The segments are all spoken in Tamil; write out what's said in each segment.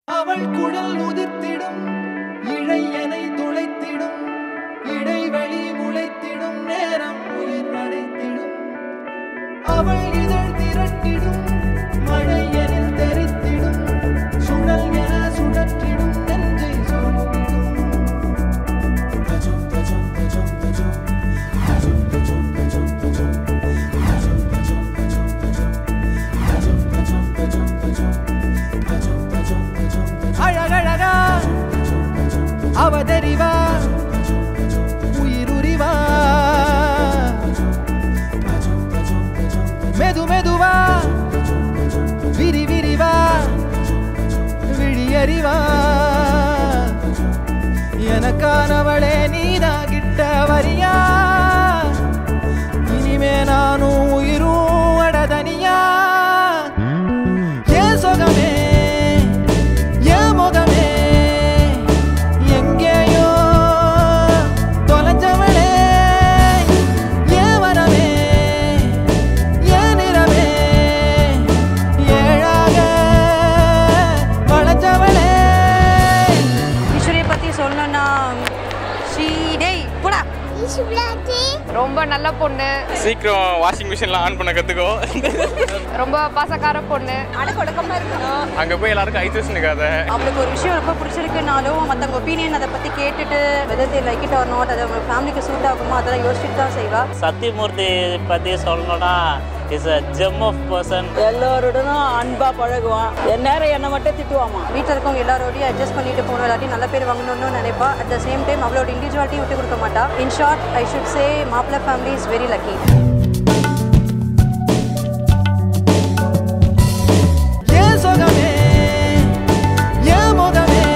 அவள் குழல் உதிர்த்திடும் இழையனை துளைத்திடும் இடைவெளி முளைத்திடும் நேரம் உயிர் அடைத்திடும் அவள் இதழ் திரட்டிடும் மழை எனில் தெரித்திடும் சுழல் என சுழற்றிடும் நெஞ்சை சூழ்த்திடும் தஜும் தஜும் தஜும் தஜும் தஜும் தஜும் தஜும் தஜும் தஜும் தஜும் தஜும் தஜும் தஜும் தஜும் தஜும் தஜும் தஜும் தஜும் தஜும் அழகழகா அவதறிவா உயிருரிவா மெது மெதுவா விரி விரிவா விழியறிவா எனக்கானவளே நீதான் கிட்ட வரியா இனிமே நானும் உயிரும் அடதனியா ஏன் சுகமே ஏன் முகமே எங்கேயோ தொலைஞ்சவளே ஏன் வரமே ஏன் நிறமே ஏழாக வளைஞ்சவளே ஈஸ்வரியை பற்றி சொல்லணும்னா ஸ்ரீ டேய் போடா ரொம்ப நல்ல பொண்ணு சீக்கிரம் வாஷிங் மிஷின்லாம் ஆன் பண்ண கற்றுக்கோ ரொம்ப பாசக்கார பொண்ணு அடக்கொடக்கமாக இருக்கணும் அங்கே போய் எல்லாருக்கும் ஐசஸ் நிற்காத அவளுக்கு ஒரு விஷயம் ரொம்ப பிடிச்சிருக்குனாலும் மற்றவங்க ஒப்பீனியன் அதை பற்றி கேட்டுட்டு whether they like it or not அது அவங்க ஃபேமிலிக்கு சூட் ஆகுமோ அதெல்லாம் யோசிச்சுட்டு தான் செய்வா சத்தியமூர்த்தி பற்றி சொல்லணும்னா is a gem of person எல்லோருடனும் அன்பா பழகுவான் எந்நேரம் என்னை மட்டும் திட்டுவாமா வீட்டில் இருக்கவங்க எல்லாரோடையும் அட்ஜஸ்ட் பண்ணிட்டு போகணும் எல்லாத்தையும் நல்ல பேர் வாங்கணும்னு நினைப்பா அட் த சேம் டைம் அவளோட இண்டிவிஜுவாலிட்டியும் விட்டு கொடுக்க மாட்டா in short I should say மாப்பிள்ள ஃபேமிலி இஸ் வெரி லக்கி ஏன் சுகமே ஏன் முகமே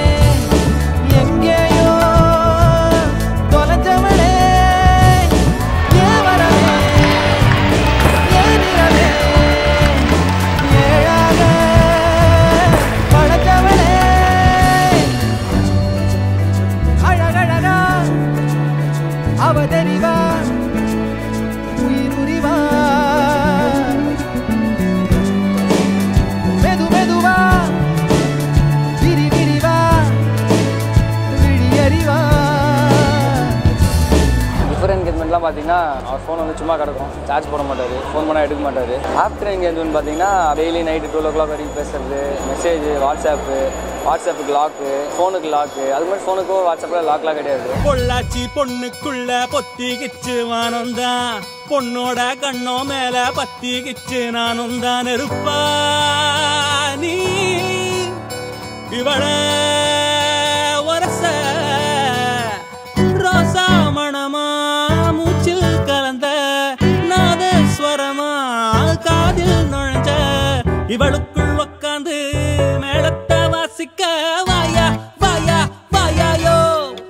எங்கேயோ தொலைஞ்சவளே ஏன் வரமே ஏன் நிறமே ஏழாக வளைஞ்சவளே அழகழகா அவதறிவா உயிருரிவா மெது மெதுவா விரி விரிவா விழியறிவா பிஃபோர் என்கேஜ்மெண்ட்லாம் பார்த்தீங்கன்னா அவர் ஃபோன் வந்து சும்மா கிடக்கும் சார்ஜ் போட மாட்டார் ஃபோன் பண்ணால் எடுக்க மாட்டார் ஆஃப்டர் என்கேஜ்மெண்ட் பார்த்தீங்கன்னா daily night twelve o'clock வரைக்கும் பேசுறது மெசேஜ் வாட்ஸ்அப்பு வாட்ஸ்அப்புக்கு லாக்கு ஃபோனுக்கு லாக்கு அது மாதிரி ஃபோனுக்கும் வாட்ஸ்அப்பில் லாக்லாம் கிடையாது பொள்ளாச்சி பொண்ணுக்குள்ள பொத்திக்கிச்சு வானந்தான் பொண்ணோட கண்ணோ மேல பத்திக்கிச்சு நானும் தான் நெருப்பா நீ இவள வரச ரோசா மணமா மூச்சில் கலந்த நாதஸ்வரமா காதில் நுழைஞ்ச இவளுக்குள் உக்காந்து மேளத்தை வாசிக்க வாயா வாயா வாயாயோ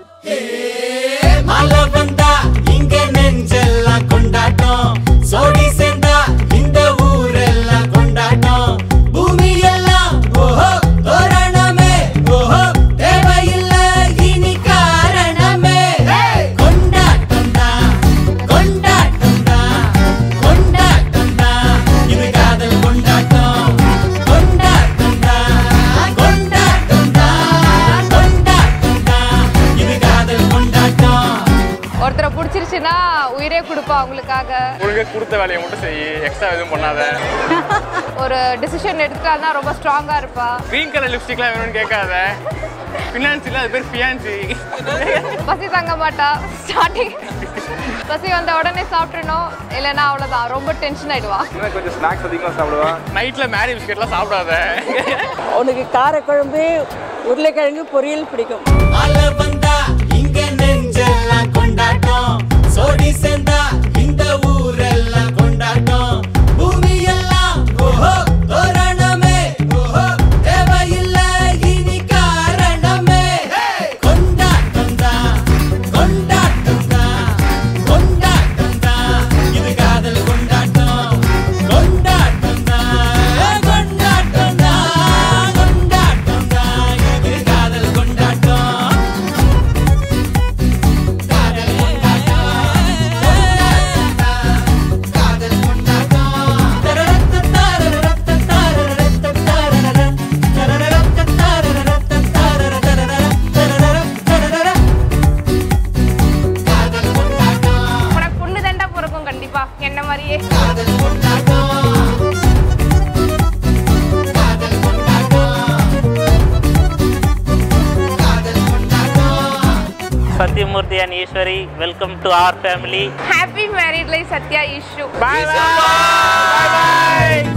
மழை வந்தா இங்க நெஞ்செல்லாம் கொண்டாட்டம் சோடி சேர்ந்தா இந்த ஊரெல்லாம் கொண்டாட்டம் பூமி எல்லாம் ஓஹோ தோரணமே ஓஹோ தேவையில்லை இனி காரணமே கொண்டாட்டம் தான் கொண்டாட்டம் தான் கொண்டாட்டம் தான் இது காதல் கொண்டாட்டம் கொண்டாட்டம் தான் கொண்டாட்டம் தான் கொண்டாட்டம் தான் இது காதல் கொண்டாட்டம் ஒருத்தரை பிடிச்சிருச்சுன்னா உயிரே கொடுப்பா அவங்களுக்காக உனக்கு கொடுத்த வேலையை மட்டும் செய் எக்ஸ்ட்ரா எதுவும் பண்ணாத ஒரு டிசிஷன் எடுத்துட்டாருன்னா ரொம்ப ஸ்ட்ராங்காக இருப்பா க்ரீன் கலர் லிப்ஸ்டிக்லாம் வேணும்னு கேட்காத ஃபினான்ஸ் இல்லை அது பேர் ஃபியான்சி பசி தங்க மாட்டா ஸ்டார்டிங் பசி வந்த உடனே சாப்பிட்றணும் இல்லைன்னா அவ்வளோதான் ரொம்ப டென்ஷன் ஆயிடுவா கொஞ்சம் ஸ்நாக்ஸ் அதிகமாக சாப்பிடுவேன் நைட்டில் மேரி பிஸ்கெட்லாம் சாப்பிடாத அவனுக்கு காரக்குழம்பு உருளைக்கிழங்கு பொரியல் பிடிக்கும் மழை வந்தா இங்க நெஞ்செல்லாம் கொண்டாட்டம் சோடி சேர்ந்தா இந்த ஊரெல்லாம் கொண்டாட்டம் பூமி எல்லாம் ஓஹோ தோரணமே ஓஹோ தேவையில்லை இனி காரணமே கொண்டாட்டம் தான் கொண்டாட்டம் தான் கொண்டாட்டம் தான் இது காதல் கொண்டாட்டம் கொண்டாட்டம் தான் கொண்டாட்டம் தான் கொண்டாட்டம் தான் இது காதல் கொண்டாட்டம் காதல் கொண்டாட்டம் என்ன மாதிரியே காதல் கொண்டாட்டம் காதல் கொண்டாட்டம் காதல் கொண்டாட்டம் Satyamurthy and Ishwari, welcome to our family. Happy married life Sathya issue bye bye